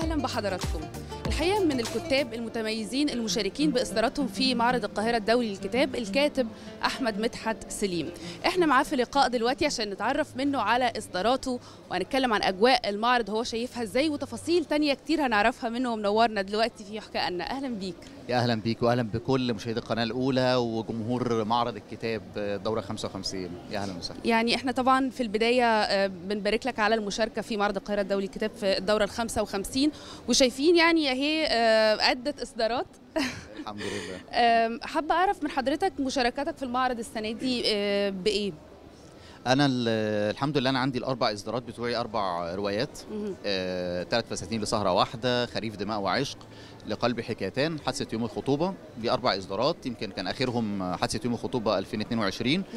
اهلا بحضراتكم الحقيقه من الكتاب المتميزين المشاركين باصداراتهم في معرض القاهره الدولي للكتاب الكاتب احمد مدحت سليم احنا معاه في لقاء دلوقتي عشان نتعرف منه على اصداراته وهنتكلم عن اجواء المعرض هو شايفها ازاي وتفاصيل تانية كتير هنعرفها منه ومنورنا دلوقتي في حكى أن اهلا بيك يا اهلا بيك واهلا بكل مشاهدي القناه الاولى وجمهور معرض الكتاب دوره 55 يا اهلا وسهلا يعني احنا طبعا في البدايه آه، بنبارك لك على المشاركه في معرض القاهره الدولي للكتاب في الدوره ال 55 وشايفين يعني اهي آه، عده اصدارات الحمد لله آم، حابه اعرف من حضرتك مشاركاتك في المعرض السنه دي آه، بايه انا ال- الحمد لله انا عندي الاربع اصدارات بتوعي اربع روايات مهم. ثلاث فساتين لسهره واحده خريف دماء وعشق لقلب حكايتان حادثه يوم الخطوبه دي اربع اصدارات يمكن كان اخرهم حادثه يوم الخطوبه 2022 مم.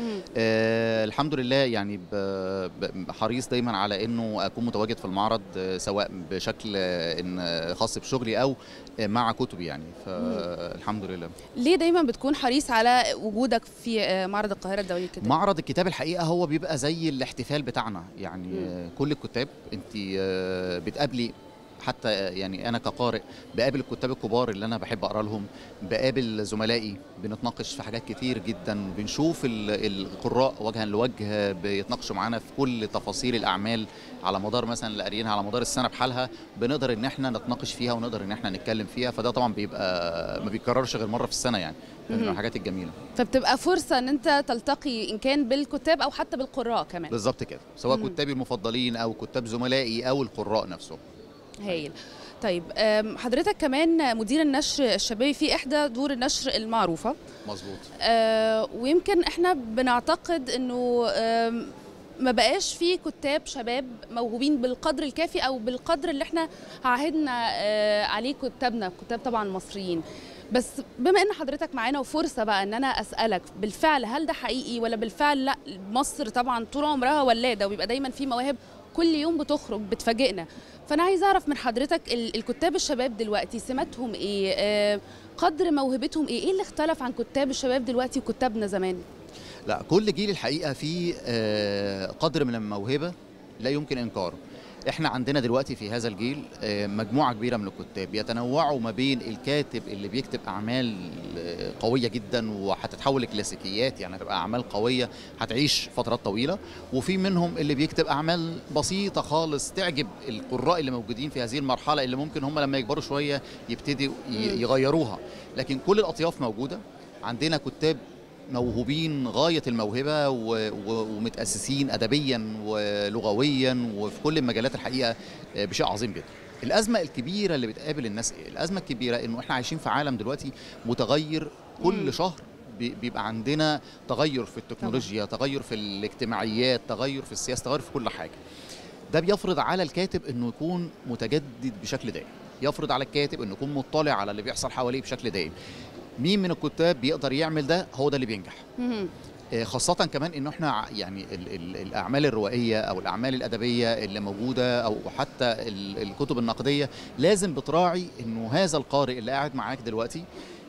آه الحمد لله يعني ب- ب- حريص دايما على انه اكون متواجد في المعرض آه، سواء بشكل آه، إن آه، خاص بشغلي او آه، مع كتبي يعني فالحمد لله ليه دايما بتكون حريص على وجودك في آه، معرض القاهره الدولي للكتاب معرض الكتاب الحقيقه هو بيبقى زي الاحتفال بتاعنا يعني مم. آه، كل الكتاب انت آه، بتقابلي حتى آه، يعني انا كقارئ بقابل الكتاب الكبار اللي انا بحب اقرا لهم بقابل زملائي بنتناقش في حاجات كتير جدا بنشوف ال- القراء وجها لوجه بيتناقشوا معانا في كل تفاصيل الاعمال على مدار مثلا اللي قاريينها على مدار السنه بحالها بنقدر ان احنا نتناقش فيها ونقدر ان احنا نتكلم فيها فده طبعا بيبقى ما بيتكررش غير مره في السنه يعني من مهم. الحاجات الجميله فبتبقى فرصه ان انت تلتقي ان كان بالكتاب او حتى بالقراء كمان بالظبط كده سواء مم. كتابي المفضلين او كتاب زملائي او القراء نفسهم هايل طيب آم، حضرتك كمان مدير النشر الشبابي في احدى دور النشر المعروفه مظبوط آه، ويمكن احنا بنعتقد انه آم، ما بقاش في كتاب شباب موهوبين بالقدر الكافي او بالقدر اللي احنا عهدنا آه، عليه كتابنا كتاب طبعا مصريين بس بما ان حضرتك معانا وفرصه بقى ان انا اسالك بالفعل هل ده حقيقي ولا بالفعل لا مصر طبعا طول عمرها ولاده وبيبقى دايما في مواهب كل يوم بتخرج بتفاجئنا فانا عايزه اعرف من حضرتك ال- الكتاب الشباب دلوقتي سماتهم ايه آه، قدر موهبتهم ايه ايه اللي اختلف عن كتاب الشباب دلوقتي وكتابنا زمان لا كل جيل الحقيقه فيه آه، قدر من الموهبه لا يمكن انكاره احنا عندنا دلوقتي في هذا الجيل آه، مجموعه كبيره من الكتاب يتنوعوا ما بين الكاتب اللي بيكتب اعمال آه، قويه جدا وهتتحول لكلاسيكيات يعني هتبقى اعمال قويه هتعيش فترات طويله وفي منهم اللي بيكتب اعمال بسيطه خالص تعجب القراء اللي موجودين في هذه المرحله اللي ممكن هم لما يكبروا شويه يبتدوا ي- مم. يغيروها لكن كل الاطياف موجوده عندنا كتاب موهوبين غاية الموهبة و- و- ومتأسسين أدبيا ولغويا وفي كل المجالات الحقيقة آه، بشيء عظيم جدا الأزمة الكبيرة اللي بتقابل الناس إيه؟ الأزمة الكبيرة إنه إحنا عايشين في عالم دلوقتي متغير مم. كل شهر بي- بيبقى عندنا تغير في التكنولوجيا تغير في الاجتماعيات تغير في السياسة تغير في كل حاجة ده بيفرض على الكاتب انه يكون متجدد بشكل دائم يفرض على الكاتب انه يكون مطلع على اللي بيحصل حواليه بشكل دائم مين من الكتاب بيقدر يعمل ده هو ده اللي بينجح مهم. آه، خاصة كمان انه احنا ع- يعني ال ال الاعمال الروائية او الاعمال الادبية اللي موجودة او حتى ال الكتب النقدية لازم بتراعي انه هذا القارئ اللي قاعد معاك دلوقتي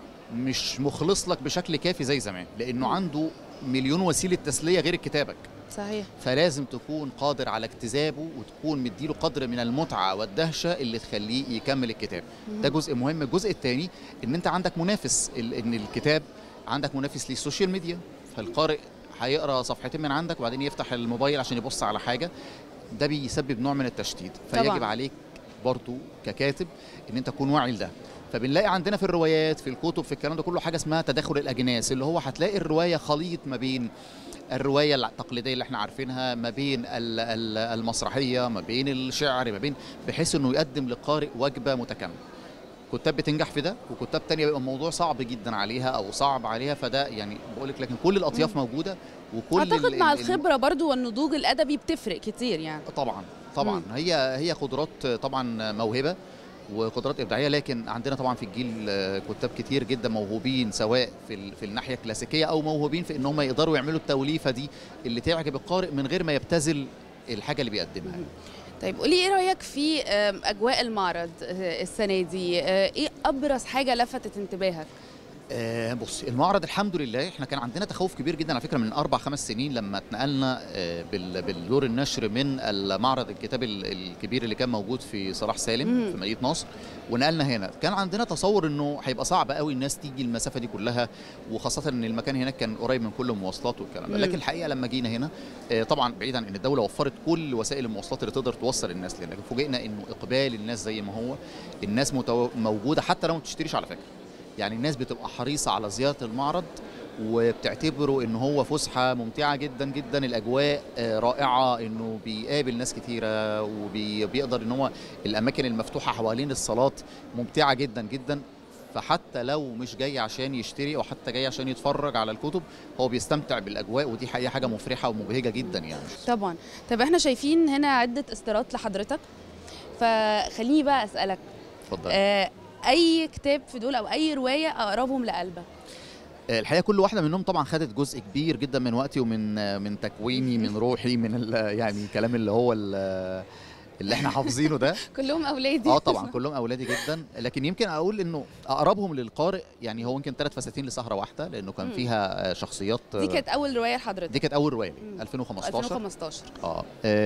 مش مخلص لك بشكل كافي زي زمان لانه مم. عنده مليون وسيلة تسلية غير كتابك صحيح فلازم تكون قادر على اجتذابه وتكون مديله قدر من المتعة والدهشة اللي تخليه يكمل الكتاب ده جزء مهم الجزء الثاني ان انت عندك منافس ال- ان الكتاب عندك منافس للسوشيال ميديا فالقارئ هيقرا صفحتين من عندك وبعدين يفتح الموبايل عشان يبص على حاجة ده بيسبب نوع من التشتيت فيجب طبعاً. عليك برضو ككاتب ان انت تكون واعي لده فبنلاقي عندنا في الروايات في الكتب في الكلام ده كله حاجه اسمها تداخل الاجناس اللي هو هتلاقي الروايه خليط ما بين الروايه التقليديه اللي احنا عارفينها ما بين ال- ال- المسرحيه ما بين الشعر ما بين بحيث انه يقدم للقارئ وجبه متكامله كتاب بتنجح في ده وكتاب تانية بيبقى الموضوع صعب جدا عليها او صعب عليها فده يعني بقول لك لكن كل الاطياف موجوده وكل اعتقد ال- مع ال- ال- الخبره برضو والنضوج الادبي بتفرق كتير يعني طبعا طبعا مم. هي هي قدرات طبعا موهبه وقدرات ابداعيه لكن عندنا طبعا في الجيل آه، كتاب كتير جدا موهوبين سواء في ال- في الناحيه الكلاسيكيه او موهوبين في ان هم يقدروا يعملوا التوليفه دي اللي تعجب القارئ من غير ما يبتذل الحاجه اللي بيقدمها مم. طيب قولي ايه رايك في آم، اجواء المعرض آه، السنه دي آه، ايه ابرز حاجه لفتت انتباهك آه بص المعرض الحمد لله احنا كان عندنا تخوف كبير جدا على فكره من اربع خمس سنين لما اتنقلنا آه بال- بالدور النشر من المعرض الكتاب ال- الكبير اللي كان موجود في صلاح سالم مم. في مدينه نصر ونقلنا هنا كان عندنا تصور انه هيبقى صعب قوي الناس تيجي المسافه دي كلها وخاصه ان المكان هناك كان قريب من كل المواصلات والكلام ده مم. لكن الحقيقه لما جينا هنا آه طبعا بعيدا عن ان الدوله وفرت كل وسائل المواصلات اللي تقدر توصل الناس لنا لكن فوجئنا انه اقبال الناس زي ما هو الناس متو... موجوده حتى لو ما بتشتريش على فكره يعني الناس بتبقى حريصه على زياره المعرض وبتعتبره ان هو فسحه ممتعه جدا جدا الاجواء آه، رائعه انه بيقابل ناس كتيره وبيقدر ان هو الاماكن المفتوحه حوالين الصالات ممتعه جدا جدا فحتى لو مش جاي عشان يشتري او حتى جاي عشان يتفرج على الكتب هو بيستمتع بالاجواء ودي حقيقه حاجه مفرحه ومبهجه جدا يعني طبعا طب احنا شايفين هنا عده اصدارات لحضرتك فخليني بقى اسالك اتفضل آه اي كتاب في دول او اي روايه اقربهم لقلبك آه، الحقيقه كل واحده منهم طبعا خدت جزء كبير جدا من وقتي ومن آه، من تكويني من روحي من ال- يعني الكلام اللي هو ال- اللي احنا حافظينه ده كلهم اولادي اه طبعا كلهم اولادي جدا لكن يمكن اقول انه اقربهم للقارئ يعني هو يمكن ثلاث فساتين لسهره واحده لانه كان مم. فيها آه، شخصيات دي كانت اول روايه لحضرتك دي كانت اول روايه لي، مم. 2015 2015 اه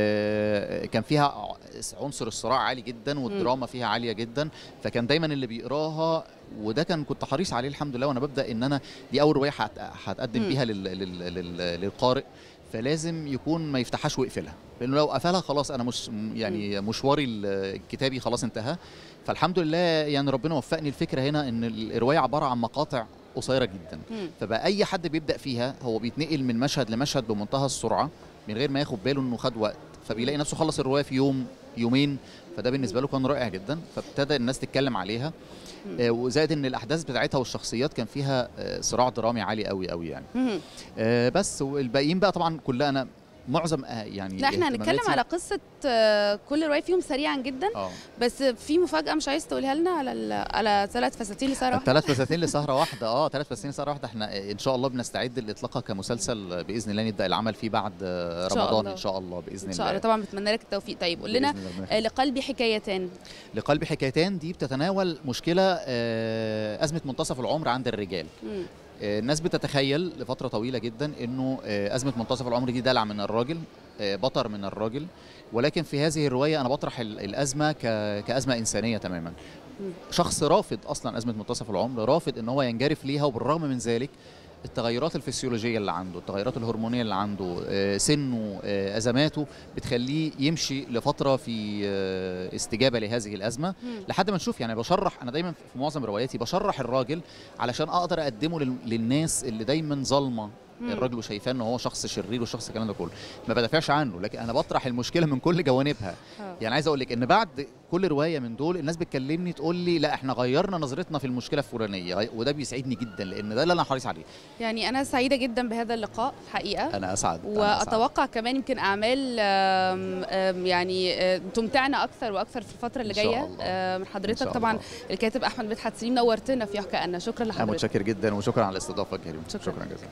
آه، كان فيها ع- عنصر الصراع عالي جدا والدراما فيها عاليه جدا فكان دايما اللي بيقراها وده كان كنت حريص عليه الحمد لله وانا ببدا ان انا دي اول روايه هت- هتقدم مم. بيها لل لل لل للقارئ فلازم يكون ما يفتحهاش ويقفلها لانه لو قفلها خلاص انا مش يعني مشواري ال- الكتابي خلاص انتهى فالحمد لله يعني ربنا وفقني الفكره هنا ان الروايه عباره عن مقاطع قصيره جدا مم. فبقى اي حد بيبدا فيها هو بيتنقل من مشهد لمشهد بمنتهى السرعه من غير ما ياخد باله انه خد وقت فبيلاقي نفسه خلص الروايه في يوم يومين فده بالنسبه له كان رائع جدا فابتدى الناس تتكلم عليها مم. آه، وزائد ان الاحداث بتاعتها والشخصيات كان فيها آه، صراع درامي عالي قوي قوي يعني مم. آه، بس والباقيين بقى طبعا كلها انا معظم آه، يعني لا احنا هنتكلم اهتماماتي- على قصه آه، كل روايه فيهم سريعا جدا اه بس في مفاجاه مش عايز تقولها لنا على ال- على ثلاث فساتين لساره واحده ثلاث فساتين لسهره واحده اه ثلاث فساتين لسهره واحده احنا ان شاء الله بنستعد لاطلاقها كمسلسل باذن الله نبدا العمل فيه بعد آه، إن شاء رمضان الله. ان شاء الله باذن ان الله شاء الله طبعا بتمنى لك التوفيق طيب قول لنا بإذن الله ربنا آه، لقلبي حكايتان لقلب حكايتان دي بتتناول مشكله آه، ازمه منتصف العمر عند الرجال مم. آه، الناس بتتخيل لفتره طويله جدا انه آه، ازمه منتصف العمر دي دلع من الراجل آه، بطر من الراجل ولكن في هذه الروايه انا بطرح ال- الازمه ك- كازمه انسانيه تماما مم. شخص رافض اصلا ازمه منتصف العمر رافض ان هو ينجرف ليها وبالرغم من ذلك التغيرات الفسيولوجيه اللي عنده التغيرات الهرمونيه اللي عنده آه، سنه آه، ازماته بتخليه يمشي لفتره في آه، استجابه لهذه الازمه مم. لحد ما نشوف يعني بشرح انا دايما في معظم رواياتي بشرح الراجل علشان اقدر اقدمه لل- للناس اللي دايما ظالمه مم. الراجل وشايفاه ان هو شخص شرير وشخص الكلام ده كله ما بدافعش عنه لكن انا بطرح المشكله من كل جوانبها آه. يعني عايز اقول لك ان بعد كل روايه من دول الناس بتكلمني تقول لي لا احنا غيرنا نظرتنا في المشكله الفلانيه غي- وده بيسعدني جدا لان ده اللي انا حريص عليه يعني انا سعيده جدا بهذا اللقاء الحقيقه انا اسعد أنا أسعد. واتوقع كمان يمكن اعمال آم، آم، يعني آه، تمتعنا اكثر واكثر في الفتره اللي إن شاء جايه الله. آه، من إن حضرتك شاء طبعا الله. الكاتب احمد مدحت سليم نورتنا في يحكى أنا شكرا انا لحضرتك متشكر جدا وشكرا على الاستضافه الكريمه شكراً. شكرا جزيلا